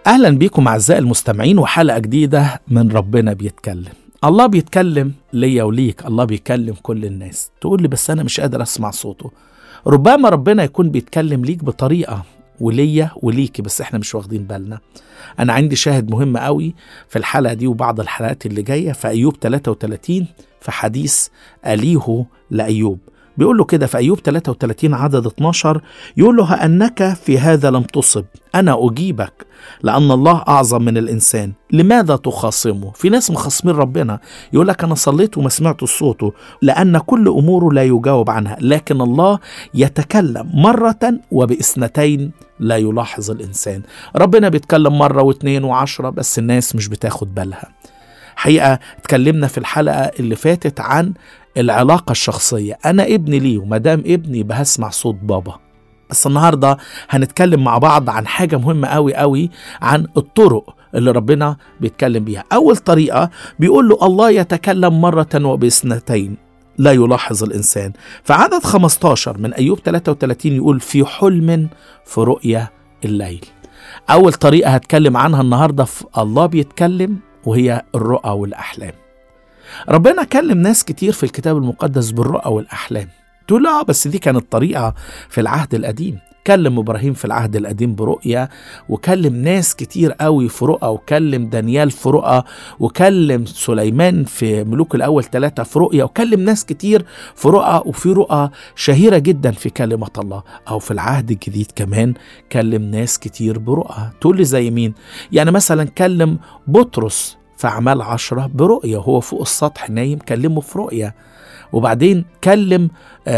اهلا بيكم اعزائي المستمعين وحلقه جديده من ربنا بيتكلم الله بيتكلم ليا وليك الله بيكلم كل الناس تقول لي بس انا مش قادر اسمع صوته ربما ربنا يكون بيتكلم ليك بطريقه وليا وليكي بس احنا مش واخدين بالنا انا عندي شاهد مهم قوي في الحلقه دي وبعض الحلقات اللي جايه في ايوب 33 في حديث اليهو لايوب بيقول له كده في ايوب 33 عدد 12 يقول له انك في هذا لم تصب انا اجيبك لان الله اعظم من الانسان لماذا تخاصمه في ناس مخاصمين ربنا يقول لك انا صليت وما سمعت صوته لان كل اموره لا يجاوب عنها لكن الله يتكلم مره وباثنتين لا يلاحظ الانسان ربنا بيتكلم مره واثنين وعشرة بس الناس مش بتاخد بالها حقيقه اتكلمنا في الحلقه اللي فاتت عن العلاقه الشخصيه انا ابني ليه وما دام ابني بهسمع صوت بابا بس النهارده هنتكلم مع بعض عن حاجه مهمه قوي قوي عن الطرق اللي ربنا بيتكلم بيها اول طريقه بيقول له الله يتكلم مره وباثنتين لا يلاحظ الانسان فعدد 15 من ايوب 33 يقول في حلم في رؤيا الليل اول طريقه هتكلم عنها النهارده في الله بيتكلم وهي الرؤى والاحلام ربنا كلم ناس كتير في الكتاب المقدس بالرؤى والاحلام تقول لا بس دي كانت طريقه في العهد القديم كلم ابراهيم في العهد القديم برؤيا وكلم ناس كتير قوي في رؤى وكلم دانيال في رؤى وكلم سليمان في ملوك الاول ثلاثه في رؤيا وكلم ناس كتير في رؤى وفي رؤى شهيره جدا في كلمه الله او في العهد الجديد كمان كلم ناس كتير برؤى تقول لي زي مين يعني مثلا كلم بطرس في أعمال عشرة برؤية وهو فوق السطح نايم كلمه في رؤية وبعدين كلم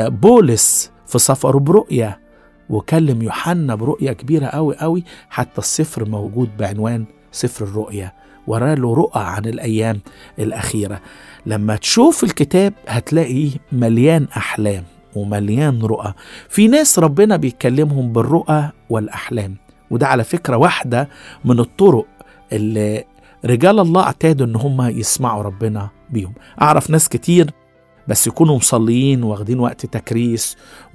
بولس في سفره برؤية وكلم يوحنا برؤية كبيرة قوي قوي حتى السفر موجود بعنوان سفر الرؤية وراه له رؤى عن الأيام الأخيرة لما تشوف الكتاب هتلاقيه مليان أحلام ومليان رؤى في ناس ربنا بيكلمهم بالرؤى والأحلام وده على فكرة واحدة من الطرق اللي رجال الله اعتادوا ان هم يسمعوا ربنا بيهم اعرف ناس كتير بس يكونوا مصليين واخدين وقت تكريس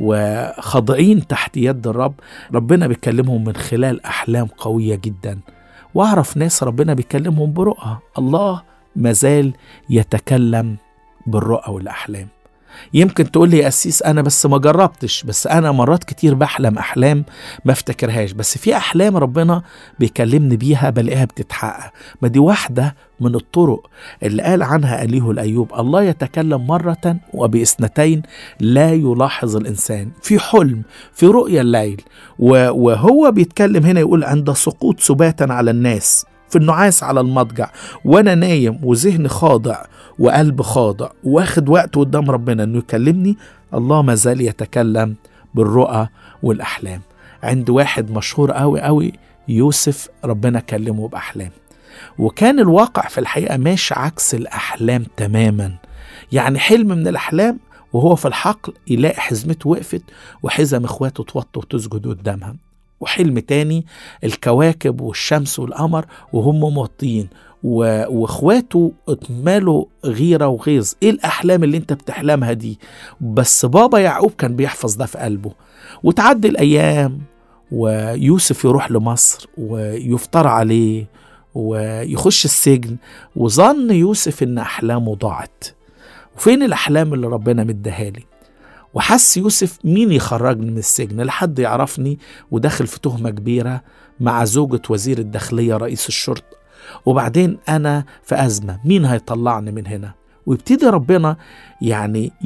وخاضعين تحت يد الرب ربنا بيكلمهم من خلال احلام قويه جدا واعرف ناس ربنا بيكلمهم برؤى الله مازال يتكلم بالرؤى والاحلام يمكن تقول لي يا أسيس أنا بس ما جربتش بس أنا مرات كتير بحلم أحلام ما افتكرهاش بس في أحلام ربنا بيكلمني بيها بلاقيها بتتحقق ما دي واحدة من الطرق اللي قال عنها أليه الأيوب الله يتكلم مرة وبإثنتين لا يلاحظ الإنسان في حلم في رؤيا الليل وهو بيتكلم هنا يقول عند سقوط سباتا على الناس في النعاس على المضجع وانا نايم وذهني خاضع وقلب خاضع واخد وقت قدام ربنا انه يكلمني الله ما زال يتكلم بالرؤى والاحلام عند واحد مشهور قوي قوي يوسف ربنا كلمه باحلام وكان الواقع في الحقيقه ماشي عكس الاحلام تماما يعني حلم من الاحلام وهو في الحقل يلاقي حزمته وقفت وحزم اخواته توطوا وتسجد قدامها وحلم تاني الكواكب والشمس والقمر وهم موطيين واخواته اتمالوا غيرة وغيظ ايه الاحلام اللي انت بتحلمها دي بس بابا يعقوب كان بيحفظ ده في قلبه وتعدي الايام ويوسف يروح لمصر ويفترى عليه ويخش السجن وظن يوسف ان احلامه ضاعت وفين الاحلام اللي ربنا مديها لي وحس يوسف مين يخرجني من السجن لحد يعرفني وداخل في تهمة كبيرة مع زوجة وزير الداخلية رئيس الشرطة وبعدين أنا في أزمة مين هيطلعني من هنا ويبتدي ربنا يعني